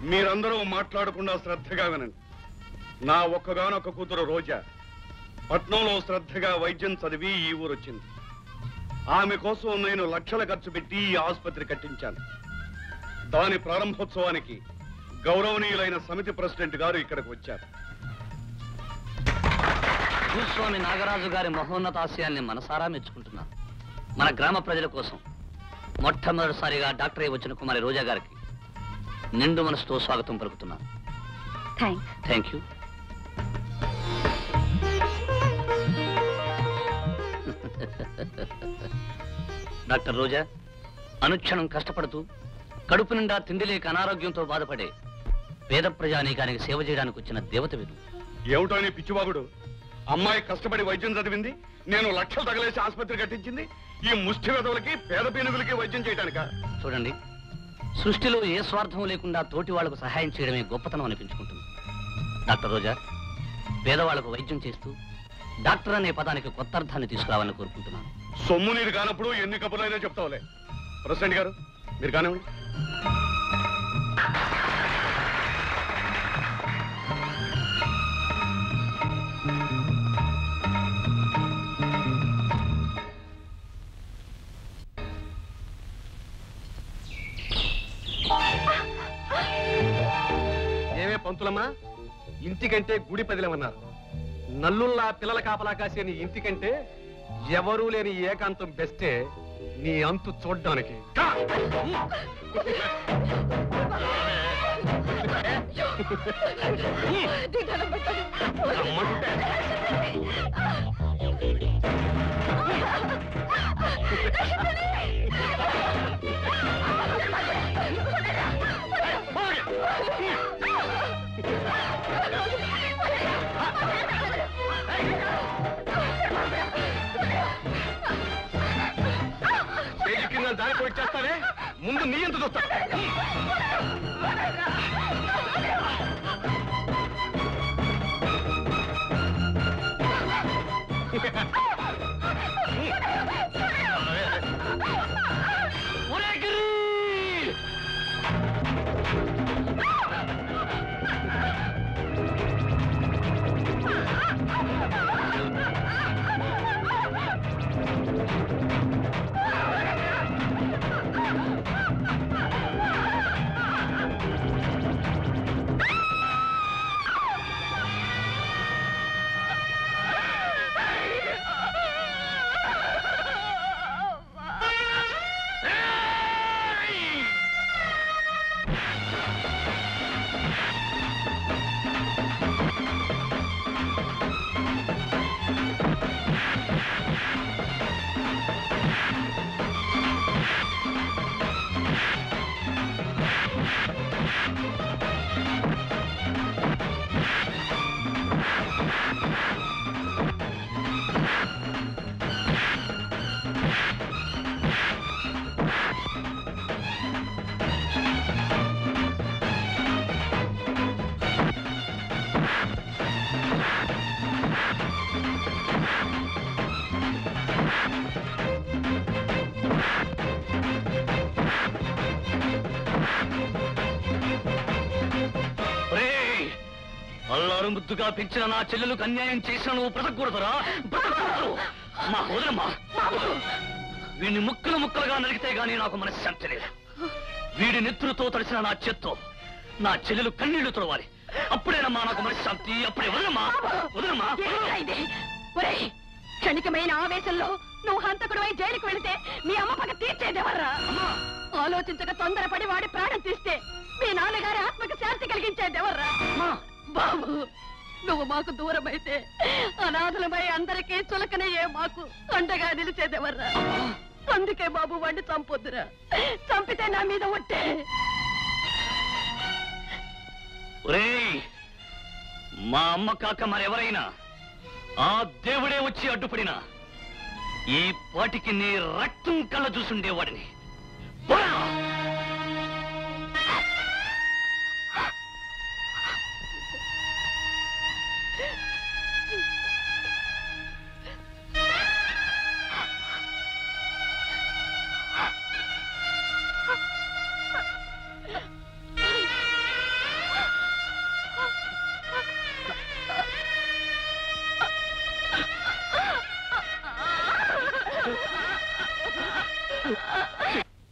మీరందరూ మాట్లాడకుండా శ్రద్ధగా వినండి నా ఒక్కగానొక్క కూతురు రోజా పట్నంలో శ్రద్ధగా వైద్యం చదివి ఈ ఊరు వచ్చింది ఆమె కోసం నేను లక్షల ఖర్చు పెట్టి ఈ ఆసుపత్రి కట్టించాను దాని ప్రారంభోత్సవానికి గౌరవనీయులైన సమితి ప్రెసిడెంట్ గారు ఇక్కడికి వచ్చారు భూస్వామి నాగరాజు గారి మహోన్నతాశయాల్ని మనసారా మెచ్చుకుంటున్నాను మన గ్రామ ప్రజల కోసం మొట్టమొదటిసారిగా డాక్టర్ అయి వచ్చిన కుమారి రోజా గారికి నిండు మనసుతో స్వాగతం పలుకుతున్నాను thanks thank you doctor Roja అనుక్షణం కష్టపడుతూ కడుపు నిండా తిండి లేక అనారోగ్యంతో బాధపడే పేద ప్రజానీకానికి సేవ చేయడానికి వచ్చిన దేవత విను ఏమిటో నీ పిచ్చివాగుడు అమ్మాయి కష్టపడి వైద్యం చదివింది నేను లక్షలు తగలేసి ఆసుపత్రి కట్టించింది ఈ ముష్టి వెదవులకి పేద పీనుగులకి వైద్యం చేయటానికా చూడండి సృష్టిలో ఏ స్వార్థం లేకుండా తోటి వాళ్లకు సహాయం చేయడమే గొప్పతనం అనిపించుకుంటుంది డాక్టర్ రోజా పేదవాళ్లకు వైద్యం చేస్తూ డాక్టర్ అనే పదానికి కొత్త అర్థాన్ని తీసుకురావాలని కోరుకుంటున్నాను సొమ్ము నీరు కానప్పుడు ఎన్ని కబుర్లైనా చెప్తావులే ప్రెసిడెంట్ గారు మీరు కానివ్వండి ఏమే పంతులమ్మా ఇంటికంటే గుడి పదిలమన్నారు నల్లుల్లా పిల్లల కాపలా కాసే నీ ఇంటికంటే ఎవరూ లేని ఏకాంతం బెస్టే నీ అంతు చూడ్డానికి కా! రమ్మంటే. స్టేజ్ కింద దారిపోయి చేస్తానే ముందు నీ ఎంత చూస్తా ఒరేయ్! అల్లారు ముద్దుగా పెంచిన నా చెల్లెలకు అన్యాయం చేసిన నువ్వు బ్రతకూడదురా బ్రతకూడదు మా వదలమ్మా వీడిని ముక్కలు ముక్కలుగా నరికితే గానీ నాకు మనశ్శాంతి లేదు వీడి నెత్తురుతో తడిసిన నా చేత్తో నా చెల్లెలు కన్నీళ్లు తుడవాలి అప్పుడేనమ్మా నాకు మనశ్శాంతి అప్పుడే వదలమ్మా వదలమ్మా ఏంట్రా ఇది? ఒరేయ్, క్షణికమైన ఆవేశంలో నువ్వు హంతకుడు అయి జైలుకు వెళితే మీ అమ్మ పక్క తీర్చేదేవర్రా ఆలోచించక తొందరపడి వాడి ప్రాణం తీస్తే మీ నాన్నగారి ఆత్మకు శాంతి కలిగించేదేవర్రా బాబు నువ్వు మాకు దూరం అయితే అనాథలమై అందరికీ చులకనయ్యే మాకు అండగా నిలిచేదేవర్రా అందుకే బాబు వాడిని చంపొద్దురా చంపితే నా మీద ఒట్టే ఒరేయ్ మా అమ్మ కాక మరెవరైనా ఆ దేవుడే వచ్చి అడ్డుపడినా ఈ పాటికి నీ రక్తం కళ్ళ చూసుండేవాడిని పోరా! ఛీ!